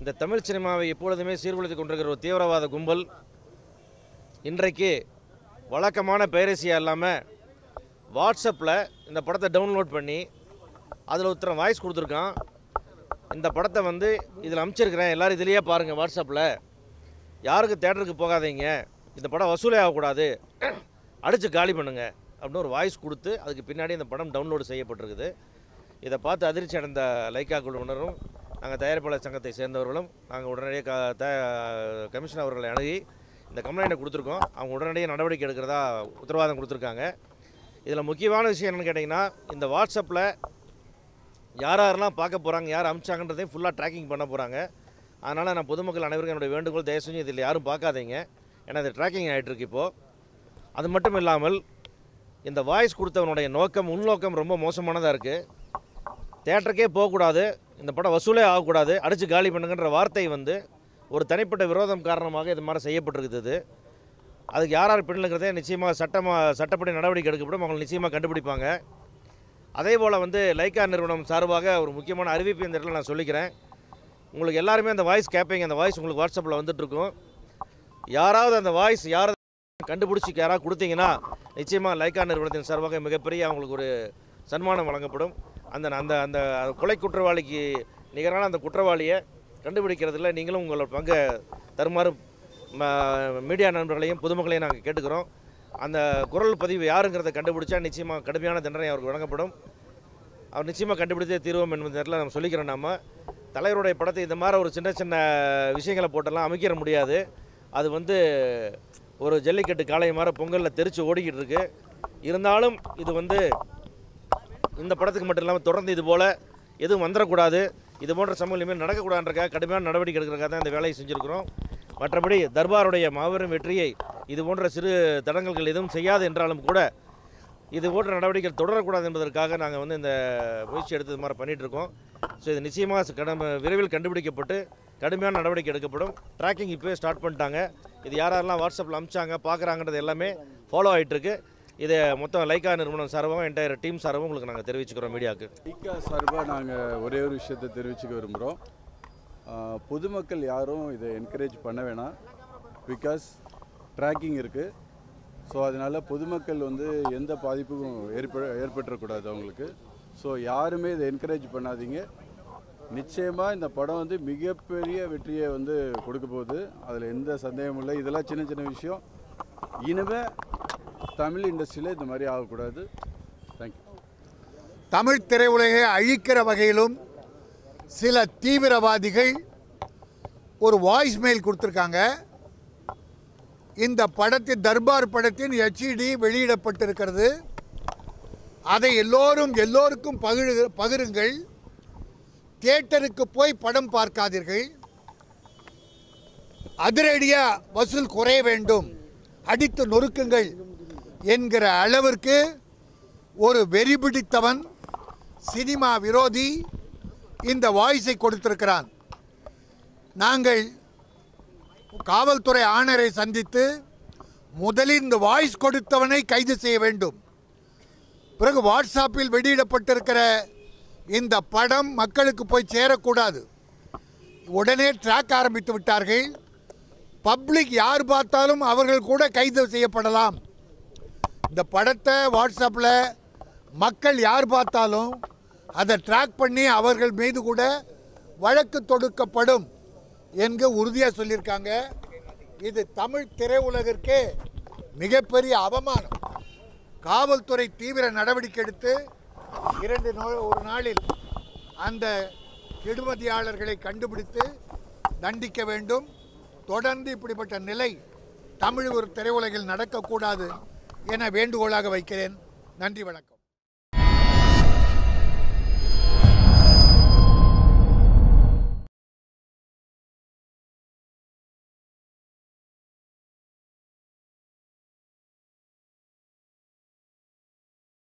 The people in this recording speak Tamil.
இந்த தமிழ் சினிமாவை எப்பொழுதுமே சீர்குலைத்து கொண்டிருக்கிற ஒரு தீவிரவாத கும்பல் இன்றைக்கு வழக்கமான பேரசியா இல்லாமல் வாட்ஸ்அப்பில் இந்த படத்தை டவுன்லோட் பண்ணி அதில் ஒருத்தர் வாய்ஸ் கொடுத்துருக்கான் இந்த படத்தை வந்து இதில் அனுப்பிச்சிருக்கிறேன் எல்லோரும் இதிலேயே பாருங்கள் வாட்ஸ்அப்பில் யாருக்கு தேட்டருக்கு போகாதீங்க இந்த படம் வசூலே ஆகக்கூடாது அடித்து காலி பண்ணுங்க அப்படின்னு ஒரு வாய்ஸ் கொடுத்து அதுக்கு பின்னாடி இந்த படம் டவுன்லோடு செய்யப்பட்டிருக்குது இதை பார்த்து அதிர்ச்சி அடைந்த லைக்கா குழுவினரும் நாங்கள் தயாரிப்பாளர் சங்கத்தை சேர்ந்தவர்களும் நாங்கள் உடனடியாக க த கமிஷனர் அவர்களை அணுகி இந்த கம்ப்ளைண்ட்டை கொடுத்துருக்கோம் அவங்க உடனடியாக நடவடிக்கை எடுக்கிறதா உத்தரவாதம் கொடுத்துருக்காங்க இதில் முக்கியமான விஷயம் என்னென்னு கேட்டிங்கன்னா இந்த வாட்ஸ்அப்பில் யார் யாரெல்லாம் பார்க்க போகிறாங்க யார் அமிச்சாங்கன்றதையும் ஃபுல்லாக ட்ராக்கிங் பண்ண போகிறாங்க அதனால் நான் பொதுமக்கள் அனைவருக்கும் என்னுடைய வேண்டுகோள் தயவு செஞ்சு இதில் யாரும் பார்க்காதீங்க ஏன்னா இது ட்ராக்கிங் ஆகிட்டுருக்கு இப்போது அது மட்டும் இல்லாமல் இந்த வாய்ஸ் கொடுத்தவனுடைய நோக்கம் உள்நோக்கம் ரொம்ப மோசமானதாக இருக்குது தேட்டருக்கே போகக்கூடாது இந்த படம் வசூலே ஆகக்கூடாது அடித்து காலி பண்ணுங்கன்ற வார்த்தை வந்து ஒரு தனிப்பட்ட விரோதம் காரணமாக இது மாதிரி செய்யப்பட்டிருக்குது இது. அதுக்கு யார் யார் பின்னுங்கிறதே நிச்சயமாக சட்டமாக சட்டப்படி நடவடிக்கை எடுக்கப்படும் அவங்க நிச்சயமாக கண்டுபிடிப்பாங்க அதே போல் வந்து லைக்கா நிறுவனம் சார்பாக ஒரு முக்கியமான அறிவிப்பு இந்த இடத்துல நான் சொல்லிக்கிறேன் உங்களுக்கு எல்லாருமே அந்த வாய்ஸ் கேட்பீங்க அந்த வாய்ஸ் உங்களுக்கு வாட்ஸ்அப்பில் வந்துட்டுருக்கும் யாராவது அந்த வாய்ஸ் யாராவது கண்டுபிடிச்சி யாராவது கொடுத்தீங்கன்னா நிச்சயமாக லைக்கா நிறுவனத்தின் சார்பாக மிகப்பெரிய அவங்களுக்கு ஒரு சன்மானம் வழங்கப்படும் அந்த அந்த அந்த கொலை குற்றவாளிக்கு நிகரான அந்த குற்றவாளியை கண்டுபிடிக்கிறதுல நீங்களும் உங்களோட பங்கை தருமாறு ம- மீடியா நண்பர்களையும் பொதுமக்களையும் நாங்கள் கேட்டுக்கிறோம் அந்த குரல் பதிவு யாருங்கிறத கண்டுபிடிச்சா நிச்சயமாக கடுமையான தண்டனை அவருக்கு வழங்கப்படும் அவர் நிச்சயமாக கண்டுபிடித்தே தீர்வோம் என்பது நேரத்தில் நம்ம சொல்லிக்கிறோம் நம்ம தலைவருடைய படத்தை இந்த மாதிரி ஒரு சின்ன சின்ன விஷயங்களை போட்டெல்லாம் அமைக்கிற முடியாது அது வந்து ஒரு ஜல்லிக்கட்டு காளை மாதிரி பொங்கலில் தெரிச்சு ஓடிக்கிட்டு இருக்கு இருந்தாலும் இது வந்து இந்த படத்துக்கு மட்டும் இல்லாமல் தொடர்ந்து இது போல் எதுவும் வந்துடக்கூடாது இது போன்ற சமூகம் இனிமேல் நடக்கக்கூடாதுன்றக்காக கடுமையான நடவடிக்கை எடுக்கிறதுக்காக தான் இந்த வேலையை செஞ்சுருக்கிறோம் மற்றபடி தர்பாருடைய மாபெரும் வெற்றியை இது போன்ற சிறு தடங்கல்கள் எதுவும் செய்யாது என்றாலும் கூட இது போன்ற நடவடிக்கைகள் தொடரக்கூடாது என்பதற்காக நாங்கள் வந்து இந்த முயற்சி எடுத்தது மாதிரி பண்ணிட்டு இருக்கோம் ஸோ இது நிச்சயமாக கடமை விரைவில் கண்டுபிடிக்கப்பட்டு கடுமையான நடவடிக்கை எடுக்கப்படும் ட்ராக்கிங் இப்போவே ஸ்டார்ட் பண்ணிட்டாங்க இது யார் யாரெல்லாம் வாட்ஸ்அப்பில் அமிச்சாங்க பார்க்குறாங்கன்றது எல்லாமே ஃபாலோ ஆகிட்டு இருக்கு இதை மொத்தம் லைக்கா நிறுவனம் சார்பாகவும் என்டையர் டீம் சார்பாகவும் உங்களுக்கு நாங்கள் தெரிவிச்சுக்கிறோம் மீடியாவுக்கு ஐக்கா சார்பாக நாங்கள் ஒரே ஒரு விஷயத்தை தெரிவிச்சுக்க விரும்புகிறோம் பொதுமக்கள் யாரும் இதை என்கரேஜ் பண்ண வேணாம் பிகாஸ் ட்ராக்கிங் இருக்குது ஸோ அதனால் பொதுமக்கள் வந்து எந்த பாதிப்பும் ஏற்ப ஏற்பட்டுறக்கூடாது அவங்களுக்கு ஸோ யாருமே இதை என்கரேஜ் பண்ணாதீங்க நிச்சயமாக இந்த படம் வந்து மிகப்பெரிய வெற்றியை வந்து கொடுக்க போகுது அதில் எந்த சந்தேகமும் இல்லை இதெல்லாம் சின்ன சின்ன விஷயம் இனிமே தமிழ் இண்டஸ்ட்ரியில் இந்த மாதிரி ஆகக்கூடாது தேங்க்யூ தமிழ் திரையுலகை அழிக்கிற வகையிலும் சில தீவிரவாதிகள் ஒரு வாய்ஸ் மெயில் கொடுத்துருக்காங்க இந்த படத்தின் தர்பார் படத்தின் ஹெச்டி வெளியிடப்பட்டிருக்கிறது அதை எல்லோரும் எல்லோருக்கும் பகிரு பகிருங்கள் தியேட்டருக்கு போய் படம் பார்க்காதீர்கள் அதிரடியா வசூல் குறைய வேண்டும் அடித்து நொறுக்குங்கள் என்கிற அளவிற்கு ஒரு வெறி பிடித்தவன் சினிமா விரோதி இந்த வாய்ஸை கொடுத்திருக்கிறான் நாங்கள் காவல்துறை ஆணையரை சந்தித்து முதலில் இந்த வாய்ஸ் கொடுத்தவனை கைது செய்ய வேண்டும் பிறகு வாட்ஸ்அப்பில் வெளியிடப்பட்டிருக்கிற இந்த படம் மக்களுக்கு போய் சேரக்கூடாது உடனே ட்ராக் ஆரம்பித்து விட்டார்கள் பப்ளிக் யார் பார்த்தாலும் அவர்கள் கூட கைது செய்யப்படலாம் இந்த படத்தை வாட்ஸ்அப்பில் மக்கள் யார் பார்த்தாலும் அதை ட்ராக் பண்ணி அவர்கள் மீது கூட வழக்கு தொடுக்கப்படும் என்று உறுதியாக சொல்லியிருக்காங்க இது தமிழ் திரையுலகிற்கே மிகப்பெரிய அவமானம் காவல்துறை தீவிர நடவடிக்கை எடுத்து இரண்டு நோ- ஒரு நாளில் அந்த கெடுமதியாளர்களை கண்டுபிடித்து தண்டிக்க வேண்டும் தொடர்ந்து இப்படிப்பட்ட நிலை தமிழ் ஒரு திரையுலகில் நடக்கக்கூடாது என வேண்டுகோளாக வைக்கிறேன் நன்றி வணக்கம்